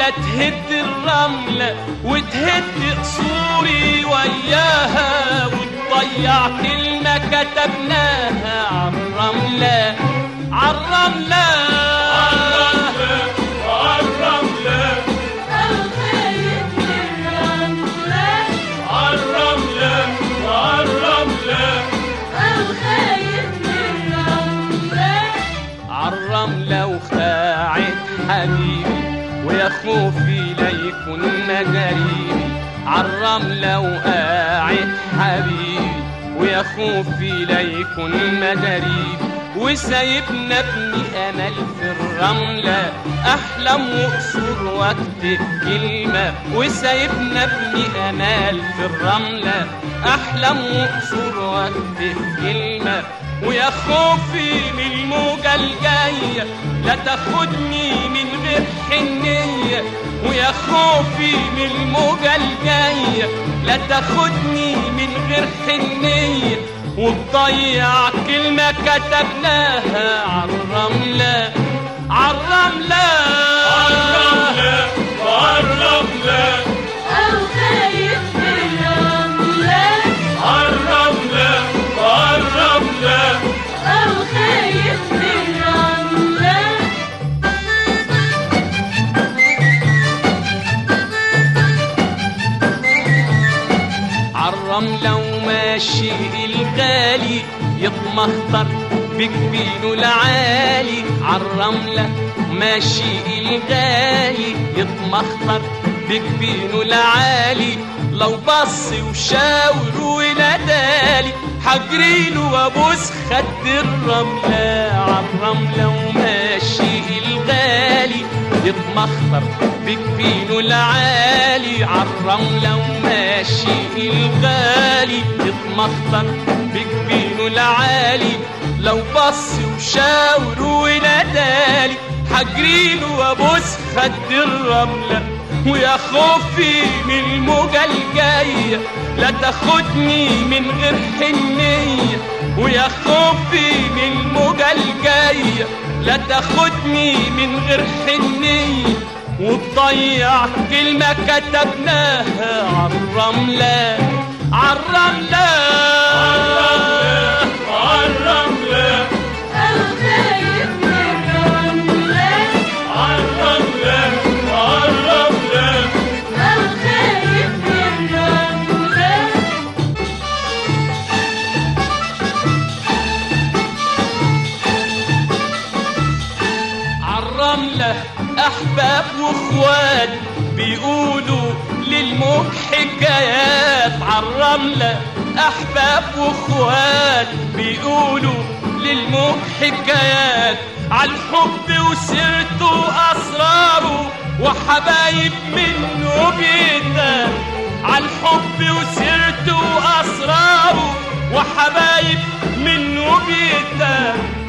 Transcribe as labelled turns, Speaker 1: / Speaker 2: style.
Speaker 1: لا تهد الرملة وتهد قصوري وياها وتضيع كلمة كتبناها عالرملة عالرملة عالرملة
Speaker 2: الخايف من رملة
Speaker 1: عالرملة عالرملة
Speaker 2: الخايف من رملة
Speaker 1: عالرملة وخاعت حبيبي ويا خوفي لا يكون مجاريبي عالرملة وقاعد حبيبي ويا خوفي لا يكون مجاريبي وسايبنا ابني امل في الرملة احلم واقصر واكتب كلمة وسايبنا ابني امل في الرملة احلم واقصر واكتب كلمة ويا خوفي من الموجة الجاية لا تاخدني من غير حنية ويا خوفي من الموجة الجاية لا تاخدني من غير حنية وتضيع كلمة كتبناها عالرملة عالرملة عالرملة عالرملة
Speaker 2: الخايف من رملة
Speaker 1: عالرملة عالرملة
Speaker 2: الخايف من رملة
Speaker 1: عالرملة وماشي الغالي يتمخطر بجبينه العالي عالرملة ماشي الغالي يتمخطر بجبينه العالي لو بص وشاور ونادالي حجريله وابوس خد الرملة عالرملة وماشي الغالي يتمخطر بجبينه العالي عالرملة وماشي الغالي يتمخطر بجبينه العالي لو بص وشاور ونادالي حجريله وابوس خد الرملة ويا خوفي من الموجة الجاية لا تاخدني من غير حنية ويا خوفي من الموجة الجاية لا تاخدني من غير حنية وتضيع كلمة كتبناها عالرملة عالرملة عالرملة
Speaker 2: الخايف من رملة
Speaker 1: عالرملة عالرملة
Speaker 2: الخايف من رملة
Speaker 1: عالرملة أحباب وإخوات بيقولوا للموج حكايات عالرملة أحباب وإخوات بيقولوا للموج حكايات عالحب وسيرته وأسراره وحبايب منه بيتان عالحب وسيرته وأسراره وحبايب منه بيتان